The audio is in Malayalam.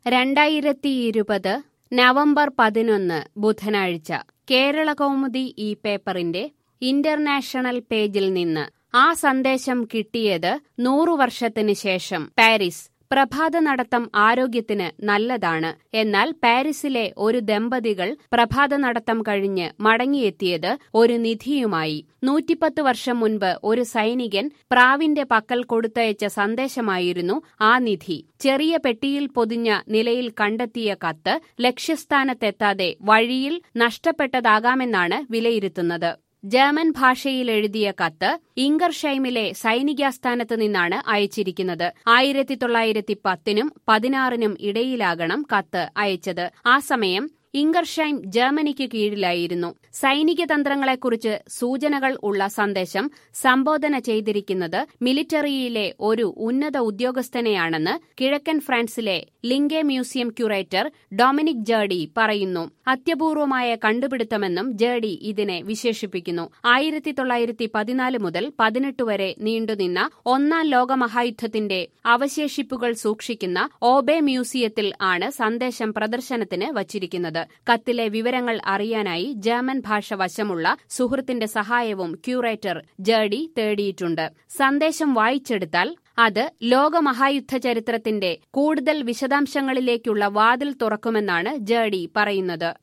രണ്ടായിരത്തി ഇരുപത് നവംബർ പതിനൊന്ന് ബുധനാഴ്ച കേരള കൗമുദി ഈ പേപ്പറിന്റെ ഇന്റർനാഷണൽ പേജിൽ നിന്ന് ആ സന്ദേശം കിട്ടിയത് നൂറു വർഷത്തിന് ശേഷം പാരീസ് പ്രഭാത നടത്തം ആരോഗ്യത്തിന് നല്ലതാണ് എന്നാൽ പാരീസിലെ ഒരു ദമ്പതികൾ പ്രഭാത നടത്തം കഴിഞ്ഞ് മടങ്ങിയെത്തിയത് ഒരു നിധിയുമായി നൂറ്റിപ്പത്ത് വർഷം മുൻപ് ഒരു സൈനികൻ പ്രാവിന്റെ പക്കൽ കൊടുത്തയച്ച സന്ദേശമായിരുന്നു ആ നിധി ചെറിയ പെട്ടിയിൽ പൊതിഞ്ഞ നിലയിൽ കണ്ടെത്തിയ കത്ത് ലക്ഷ്യസ്ഥാനത്തെത്താതെ വഴിയിൽ നഷ്ടപ്പെട്ടതാകാമെന്നാണ് വിലയിരുത്തുന്നത് ജർമ്മൻ ഭാഷയിൽ എഴുതിയ കത്ത് ഇംഗർഷൈമിലെ സൈനികാസ്ഥാനത്ത് നിന്നാണ് അയച്ചിരിക്കുന്നത് ആയിരത്തി തൊള്ളായിരത്തി പത്തിനും പതിനാറിനും ഇടയിലാകണം കത്ത് അയച്ചത് ആ സമയം ഇംഗർഷൈം ജർമ്മനിക്ക് കീഴിലായിരുന്നു സൈനിക തന്ത്രങ്ങളെക്കുറിച്ച് സൂചനകൾ ഉള്ള സന്ദേശം സംബോധന ചെയ്തിരിക്കുന്നത് മിലിറ്ററിയിലെ ഒരു ഉന്നത ഉദ്യോഗസ്ഥനെയാണെന്ന് കിഴക്കൻ ഫ്രാൻസിലെ Linge museum curator Dominique Jardy പറയുന്നു അത്യപൂർവമായ കണ്ടുപിടുത്തമെന്നും ജേഡി ഇതിനെ വിശേഷിപ്പിക്കുന്നു ആയിരത്തി തൊള്ളായിരത്തി പതിനാല് മുതൽ പതിനെട്ട് വരെ നീണ്ടുനിന്ന ഒന്നാം ലോകമഹായുദ്ധത്തിന്റെ അവശേഷിപ്പുകൾ സൂക്ഷിക്കുന്ന ഓബെ മ്യൂസിയത്തിൽ ആണ് സന്ദേശം പ്രദർശനത്തിന് വച്ചിരിക്കുന്നത് കത്തിലെ വിവരങ്ങൾ അറിയാനായി ജർമ്മൻ ഭാഷ വശമുള്ള സുഹൃത്തിന്റെ സഹായവും ക്യൂറേറ്റർ ജേഡി തേടിയിട്ടുണ്ട് സന്ദേശം വായിച്ചെടുത്താൽ അത് ലോകമഹായുദ്ധ ചരിത്രത്തിന്റെ കൂടുതൽ വിശദാംശങ്ങളിലേക്കുള്ള വാതിൽ തുറക്കുമെന്നാണ് ജേഡി പറയുന്നത്